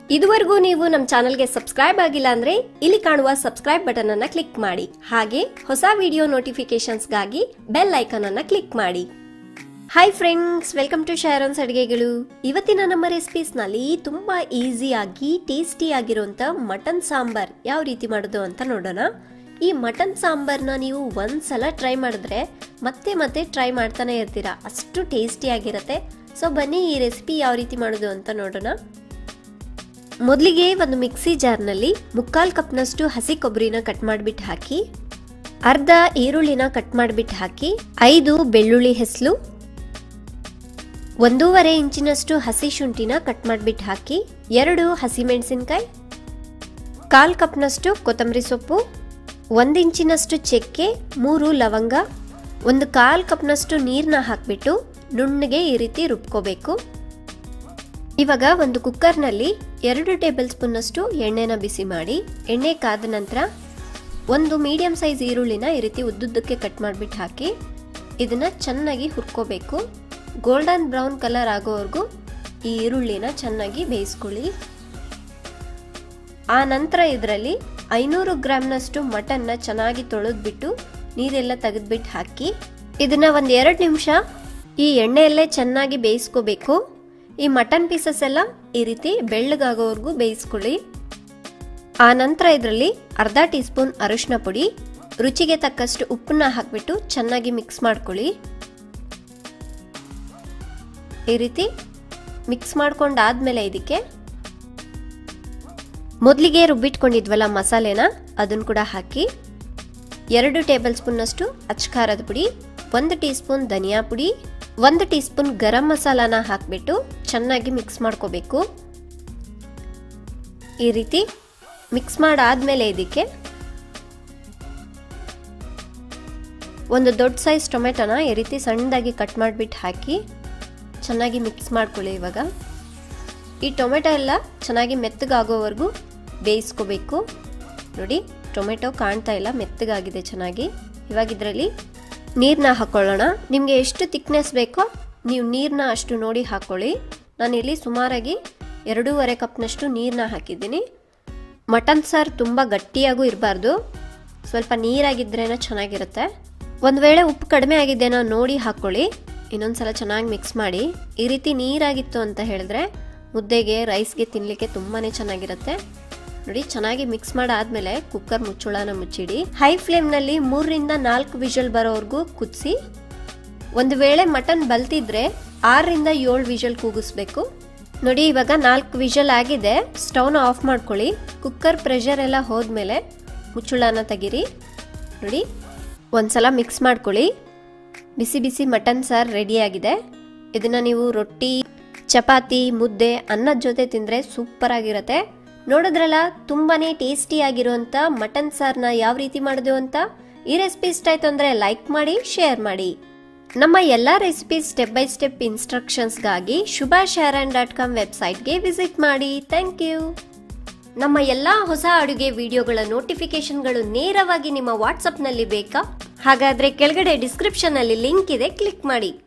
ಇದುವರೆಗೂ ನೀವು ನಮ್ಮ ಚಾನಲ್ಗೆ ಸಬ್ಸ್ಕ್ರೈಬ್ ಆಗಿಲ್ಲ ಅಂದ್ರೆ ಇಲ್ಲಿ ಕಾಣುವ ಸಬ್ಸ್ಕ್ರೈಬ್ ಬಟನ್ ಅನ್ನ ಕ್ಲಿಕ್ ಮಾಡಿ ಹಾಗೆ ಹೊಸ ವಿಡಿಯೋ ನೋಟಿಫಿಕೇಶನ್ಸ್ಗಾಗಿ ಬೆಲ್ ಐಕಾನ್ ಅನ್ನ ಕ್ಲಿಕ್ ಮಾಡಿ hi friends welcome to Sharan's ಅಡುಗೆಗಳು ಇವತ್ತಿನ ನಮ್ಮ ರೆಸಿಪೀಸ್ನಲ್ಲಿ ತುಂಬ ಈಸಿಯಾಗಿ ಟೇಸ್ಟಿ ಆಗಿರುವಂಥ ಮಟನ್ ಸಾಂಬಾರ್ ಯಾವ ರೀತಿ ಮಾಡೋದು ಅಂತ ನೋಡೋಣ ಈ ಮಟನ್ ಸಾಂಬಾರ್ನ ನೀವು ಒಂದ್ಸಲ ಟ್ರೈ ಮಾಡಿದ್ರೆ ಮತ್ತೆ ಮತ್ತೆ ಟ್ರೈ ಮಾಡ್ತಾನೆ ಇರ್ತೀರಾ ಅಷ್ಟು ಟೇಸ್ಟಿ ಆಗಿರುತ್ತೆ ಸೊ ಬನ್ನಿ ಈ ರೆಸಿಪಿ ಯಾವ ರೀತಿ ಮಾಡೋದು ಅಂತ ನೋಡೋಣ ಮೊದಲಿಗೆ ಒಂದು ಮಿಕ್ಸಿ ಜಾರ್ನಲ್ಲಿ ಮುಕ್ಕಾಲು ಕಪ್ನಷ್ಟು ಹಸಿ ಕೊಬ್ಬರಿನ ಕಟ್ ಮಾಡಿಬಿಟ್ಟು ಹಾಕಿ ಅರ್ಧ ಈರುಳ್ಳಿನ ಕಟ್ ಮಾಡಿಬಿಟ್ಟು ಹಾಕಿ ಐದು ಬೆಳ್ಳುಳ್ಳಿ ಹೆಸಲು ಒಂದೂವರೆ ಇಂಚಿನಷ್ಟು ಹಸಿ ಶುಂಠಿನ ಕಟ್ ಮಾಡಿಬಿಟ್ಟು ಹಾಕಿ ಎರಡು ಹಸಿಮೆಣಸಿನ್ಕಾಯಿ ಕಾಲು ಕಪ್ನಷ್ಟು ಕೊತ್ತಂಬರಿ ಸೊಪ್ಪು ಒಂದು ಇಂಚಿನಷ್ಟು ಚಕ್ಕೆ ಮೂರು ಲವಂಗ ಒಂದು ಕಾಲು ಕಪ್ನಷ್ಟು ನೀರನ್ನ ಹಾಕಿಬಿಟ್ಟು ನುಣ್ಣಗೆ ಈ ರೀತಿ ರುಬ್ಕೋಬೇಕು ಇವಾಗ ಒಂದು ಕುಕ್ಕರ್ನಲ್ಲಿ ಎರಡು ಟೇಬಲ್ ಸ್ಪೂನ್ನಷ್ಟು ಎಣ್ಣೆನ ಬಿಸಿ ಮಾಡಿ ಎಣ್ಣೆ ಕಾದ ನಂತರ ಒಂದು ಮೀಡಿಯಂ ಸೈಜ್ ಈರುಳ್ಳಿನ ಈ ರೀತಿ ಉದ್ದುದ್ದಕ್ಕೆ ಕಟ್ ಮಾಡಿಬಿಟ್ಟು ಹಾಕಿ ಇದನ್ನು ಚೆನ್ನಾಗಿ ಹುರ್ಕೋಬೇಕು ಗೋಲ್ಡನ್ ಬ್ರೌನ್ ಕಲರ್ ಆಗೋವರೆಗೂ ಈ ಈರುಳ್ಳಿನ ಚೆನ್ನಾಗಿ ಬೇಯಿಸ್ಕೊಳ್ಳಿ ಆ ನಂತರ ಇದರಲ್ಲಿ ಐನೂರು ಗ್ರಾಮ್ನಷ್ಟು ಮಟನ್ನ ಚೆನ್ನಾಗಿ ತೊಳೆದ್ಬಿಟ್ಟು ನೀರೆಲ್ಲ ತೆಗೆದ್ಬಿಟ್ಟು ಹಾಕಿ ಇದನ್ನ ಒಂದು ಎರಡು ನಿಮಿಷ ಈ ಎಣ್ಣೆಯಲ್ಲೇ ಚೆನ್ನಾಗಿ ಬೇಯಿಸ್ಕೋಬೇಕು ಈ ಮಟನ್ ಪೀಸಸ್ ಎಲ್ಲ ಈ ರೀತಿ ಬೆಳ್ಳಗಾಗೋವರೆಗೂ ಬೇಯಿಸ್ಕೊಳ್ಳಿ ಆ ನಂತರ ಇದರಲ್ಲಿ ಅರ್ಧ ಟೀ ಸ್ಪೂನ್ ಅರಿಶಿನ ಪುಡಿ ರುಚಿಗೆ ತಕ್ಕಷ್ಟು ಉಪ್ಪನ್ನ ಹಾಕಿಬಿಟ್ಟು ಚೆನ್ನಾಗಿ ಮಿಕ್ಸ್ ಮಾಡ್ಕೊಳ್ಳಿ ಈ ರೀತಿ ಮಿಕ್ಸ್ ಮಾಡ್ಕೊಂಡಾದ್ಮೇಲೆ ಇದಕ್ಕೆ ಮೊದಲಿಗೆ ರುಬ್ಬಿಟ್ಕೊಂಡಿದ್ವಲ್ಲ ಮಸಾಲೆನ ಅದನ್ನು ಕೂಡ ಹಾಕಿ ಎರಡು ಟೇಬಲ್ ಸ್ಪೂನ್ನಷ್ಟು ಅಚ್ಕಾರದ ಪುಡಿ ಒಂದು ಟೀ ಸ್ಪೂನ್ ಧನಿಯಾ ಪುಡಿ ಒಂದು ಟೀ ಸ್ಪೂನ್ ಗರಂ ಮಸಾಲಾನ ಹಾಕಿಬಿಟ್ಟು ಚೆನ್ನಾಗಿ ಮಿಕ್ಸ್ ಮಾಡ್ಕೋಬೇಕು ಈ ರೀತಿ ಮಿಕ್ಸ್ ಮಾಡಾದ್ಮೇಲೆ ಇದಕ್ಕೆ ಒಂದು ದೊಡ್ಡ ಸೈಜ್ ಟೊಮೆಟೊನ ಈ ರೀತಿ ಸಣ್ಣದಾಗಿ ಕಟ್ ಮಾಡಿಬಿಟ್ಟು ಹಾಕಿ ಚೆನ್ನಾಗಿ ಮಿಕ್ಸ್ ಮಾಡ್ಕೊಳ್ಳಿ ಇವಾಗ ಈ ಟೊಮೆಟೊ ಎಲ್ಲ ಚೆನ್ನಾಗಿ ಮೆತ್ತಗಾಗೋವರೆಗೂ ಬೇಯಿಸ್ಕೋಬೇಕು ನೋಡಿ ಟೊಮೆಟೊ ಕಾಣ್ತಾ ಇಲ್ಲ ಮೆತ್ತಗಾಗಿದೆ ಚೆನ್ನಾಗಿ ಇವಾಗ ಇದರಲ್ಲಿ ನೀರನ್ನ ಹಾಕ್ಕೊಳ್ಳೋಣ ನಿಮಗೆ ಎಷ್ಟು ತಿಕ್ನೆಸ್ ಬೇಕೋ ನೀವು ನೀರನ್ನ ಅಷ್ಟು ನೋಡಿ ಹಾಕ್ಕೊಳ್ಳಿ ನಾನಿಲ್ಲಿ ಸುಮಾರಾಗಿ ಎರಡೂವರೆ ಕಪ್ನಷ್ಟು ನೀರನ್ನ ಹಾಕಿದ್ದೀನಿ ಮಟನ್ ಸಾರು ತುಂಬ ಗಟ್ಟಿಯಾಗೂ ಇರಬಾರ್ದು ಸ್ವಲ್ಪ ನೀರಾಗಿದ್ರೇ ಚೆನ್ನಾಗಿರುತ್ತೆ ಒಂದು ವೇಳೆ ಉಪ್ಪು ಕಡಿಮೆ ಆಗಿದ್ದೇನೋ ನೋಡಿ ಹಾಕ್ಕೊಳ್ಳಿ ಇನ್ನೊಂದ್ಸಲ ಚೆನ್ನಾಗಿ ಮಿಕ್ಸ್ ಮಾಡಿ ಈ ರೀತಿ ನೀರಾಗಿತ್ತು ಅಂತ ಹೇಳಿದ್ರೆ ಮುದ್ದೆಗೆ ರೈಸ್ಗೆ ತಿನ್ನಲಿಕ್ಕೆ ತುಂಬಾ ಚೆನ್ನಾಗಿರುತ್ತೆ ನೋಡಿ ಚೆನ್ನಾಗಿ ಮಿಕ್ಸ್ ಮಾಡಾದ್ಮೇಲೆ ಕುಕ್ಕರ್ ಮುಚ್ಚುಳನ ಮುಚ್ಚಿಡಿ ಹೈ ಫ್ಲೇಮ್ನಲ್ಲಿ ಮೂರರಿಂದ ನಾಲ್ಕು ವಿಷಲ್ ಬರೋವರೆಗೂ ಕುದಿಸಿ ಒಂದು ವೇಳೆ ಮಟನ್ ಬಲ್ತಿದ್ರೆ ಆರರಿಂದ ಏಳು ವಿಷಲ್ ಕೂಗಿಸ್ಬೇಕು ನೋಡಿ ಇವಾಗ ನಾಲ್ಕು ವಿಷಲ್ ಆಗಿದೆ ಸ್ಟವ್ನ ಆಫ್ ಮಾಡ್ಕೊಳ್ಳಿ ಕುಕ್ಕರ್ ಪ್ರೆಷರ್ ಎಲ್ಲ ಹೋದ್ಮೇಲೆ ಮುಚ್ಚುಳನ ತೆಗೀರಿ ನೋಡಿ ಒಂದ್ಸಲ ಮಿಕ್ಸ್ ಮಾಡ್ಕೊಳ್ಳಿ ಬಿಸಿ ಬಿಸಿ ಮಟನ್ ಸಾರು ರೆಡಿಯಾಗಿದೆ ಇದನ್ನು ನೀವು ರೊಟ್ಟಿ ಚಪಾತಿ ಮುದ್ದೆ ಅನ್ನದ ಜೊತೆ ತಿಂದರೆ ಸೂಪರ್ ಆಗಿರುತ್ತೆ ನೋಡಿದ್ರಲ್ಲ ತುಂಬಾ ಟೇಸ್ಟಿ ಆಗಿರುವಂಥ ಮಟನ್ ಸಾರನ್ನ ಯಾವ ರೀತಿ ಮಾಡೋದು ಅಂತ ಈ ರೆಸಿಪಿ ಇಷ್ಟ ಆಯ್ತು ಅಂದರೆ ಲೈಕ್ ಮಾಡಿ ಶೇರ್ ಮಾಡಿ ನಮ್ಮ ಎಲ್ಲ ರೆಸಿಪಿ ಸ್ಟೆಪ್ ಬೈ ಸ್ಟೆಪ್ ಇನ್ಸ್ಟ್ರಕ್ಷನ್ಸ್ಗಾಗಿ ಶುಭಾ ಶೇರನ್ ಡಾಟ್ ಕಾಮ್ ವೆಬ್ಸೈಟ್ಗೆ ವಿಸಿಟ್ ಮಾಡಿ ಥ್ಯಾಂಕ್ ಯು ನಮ್ಮ ಎಲ್ಲ ಹೊಸ ಅಡುಗೆ ವಿಡಿಯೋಗಳ ನೋಟಿಫಿಕೇಶನ್ಗಳು ನೇರವಾಗಿ ನಿಮ್ಮ ವಾಟ್ಸಪ್ನಲ್ಲಿ ಬೇಕಾ ಹಾಗಾದ್ರೆ ಕೆಳಗಡೆ ಡಿಸ್ಕ್ರಿಪ್ಷನ್ ಅಲ್ಲಿ ಲಿಂಕ್ ಇದೆ ಕ್ಲಿಕ್ ಮಾಡಿ